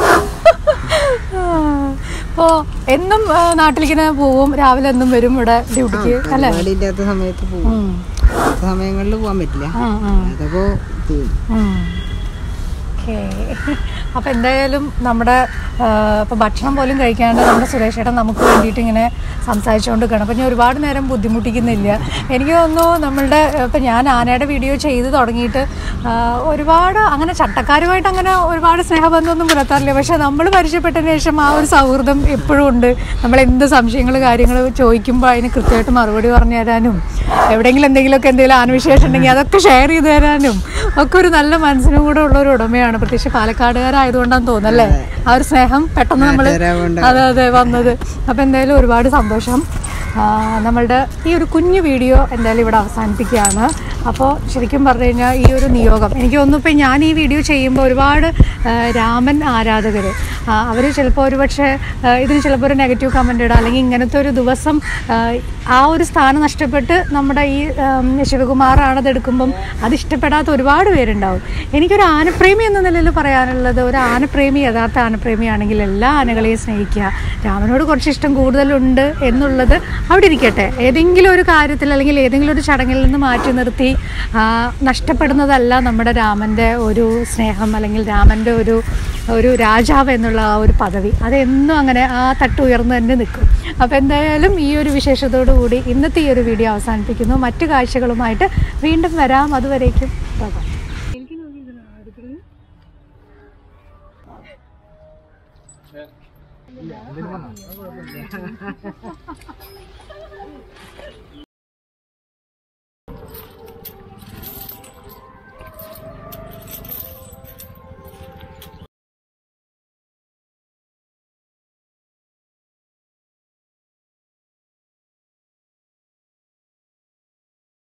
അപ്പോ എന്നും ആ, നാട്ടിലിങ്ങനെ പോവും രാവിലെ എന്നും വരും ഇവിടെ ഡ്യൂട്ടിക്ക് അല്ലേ പരിപാടി ഇല്ലാത്ത സമയത്ത് പോകും ഉം. അല്ലാത്ത സമയങ്ങളിൽ പോകാൻ പറ്റില്ല ഉം, ഉം, അതപ്പോ പോവും ഉം. ഓക്കെ അപ്പോൾ എന്തായാലും നമ്മുടെ ഇപ്പോൾ ഭക്ഷണം പോലും കഴിക്കാണ്ട് നമ്മുടെ സുരേഷ് ചേട്ടൻ നമുക്ക് വേണ്ടിയിട്ട് ഇങ്ങനെ സംസാരിച്ചുകൊണ്ട് നിൽക്കണം അപ്പം ഞാൻ ഒരുപാട് നേരം ബുദ്ധിമുട്ടിക്കുന്നില്ല എനിക്ക് തോന്നുന്നു നമ്മളുടെ ഇപ്പം ഞാൻ ആനയുടെ വീഡിയോ ചെയ്ത് തുടങ്ങിയിട്ട് ആ, ഒരുപാട് അങ്ങനെ ചട്ടക്കാരുമായിട്ട് അങ്ങനെ ഒരുപാട് സ്നേഹബന്ധമൊന്നും പുലർത്താറില്ല പക്ഷേ നമ്മൾ പരിചയപ്പെട്ടതിന് ശേഷം ആ ഒരു സൗഹൃദം എപ്പോഴും ഉണ്ട് നമ്മൾ എന്ത് സംശയങ്ങൾ കാര്യങ്ങൾ ചോദിക്കുമ്പോൾ അതിന് കൃത്യമായിട്ട് മറുപടി പറഞ്ഞു തരാനും എവിടെയെങ്കിലും എന്തെങ്കിലുമൊക്കെ എന്തെങ്കിലും ആനവിശേഷം ഉണ്ടെങ്കിൽ അതൊക്കെ ഷെയർ ചെയ്ത് തരാനും ഒക്കെ ഒരു നല്ല മനസ്സിനും കൂടെ ഉള്ള ഒരു ഉടമയാണ് പ്രത്യേകിച്ച് പാലക്കാടുകാരായതുകൊണ്ടാന്ന് തോന്നുന്നല്ലേ ആ ഒരു സ്നേഹം പെട്ടെന്ന് നമ്മൾ നാട്ടുകാരാവുകൊണ്ട്. അതെ അതെ വന്നത് അപ്പം എന്തായാലും ഒരുപാട് സന്തോഷം ആ, നമ്മളുടെ ഈ ഒരു കുഞ്ഞു വീഡിയോ എന്തായാലും ഇവിടെ അവസാനിപ്പിക്കുകയാണ് അപ്പോൾ ശരിക്കും പറഞ്ഞു കഴിഞ്ഞാൽ ഈ ഒരു നിയോഗം എനിക്ക് തോന്നുന്നു ഇപ്പം ഞാൻ ഈ വീഡിയോ ചെയ്യുമ്പോൾ ഒരുപാട് ആ, രാമൻ ആരാധകർ അവർ ചിലപ്പോൾ ഒരു പക്ഷേ ആ, ഇതിന് ചിലപ്പോൾ ഒരു നെഗറ്റീവ് കമൻ്റ് ഇടാം അല്ലെങ്കിൽ ഇങ്ങനത്തെ ഒരു ദിവസം ആ, ആ ഒരു സ്ഥാനം നഷ്ടപ്പെട്ട് നമ്മുടെ ഈ ഉം, ശിവകുമാറാണ് അതെടുക്കുമ്പം അത് ഇഷ്ടപ്പെടാത്ത ഒരുപാട് പേരുണ്ടാവും എനിക്കൊരു ആനപ്രേമി എന്ന നിലയിൽ പറയാനുള്ളത് ഒരു ആനപ്രേമി യഥാർത്ഥ ആനപ്രേമിയാണെങ്കിൽ എല്ലാ ആനകളെയും സ്നേഹിക്കുക രാമനോട് കുറച്ച് ഇഷ്ടം കൂടുതലുണ്ട് എന്നുള്ളത് അവിടെ ഇരിക്കട്ടെ ഏതെങ്കിലും ഒരു കാര്യത്തിൽ അല്ലെങ്കിൽ ഏതെങ്കിലും ഒരു ചടങ്ങിൽ നിന്ന് മാറ്റി നിർത്തി ആ, നഷ്ടപ്പെടുന്നതല്ല നമ്മുടെ രാമൻ്റെ ഒരു സ്നേഹം അല്ലെങ്കിൽ രാമൻ്റെ ഒരു ഒരു രാജാവ് എന്നുള്ള ആ ഒരു പദവി അതെന്നും അങ്ങനെ ആ തട്ട് ഉയർന്നു തന്നെ നിൽക്കും അപ്പോൾ എന്തായാലും ഈ ഒരു വിശേഷത്തോടു കൂടി ഇന്നത്തെ ഈ ഒരു വീഡിയോ അവസാനിപ്പിക്കുന്നു മറ്റു കാഴ്ചകളുമായിട്ട് വീണ്ടും വരാം അതുവരേക്കും ബൈ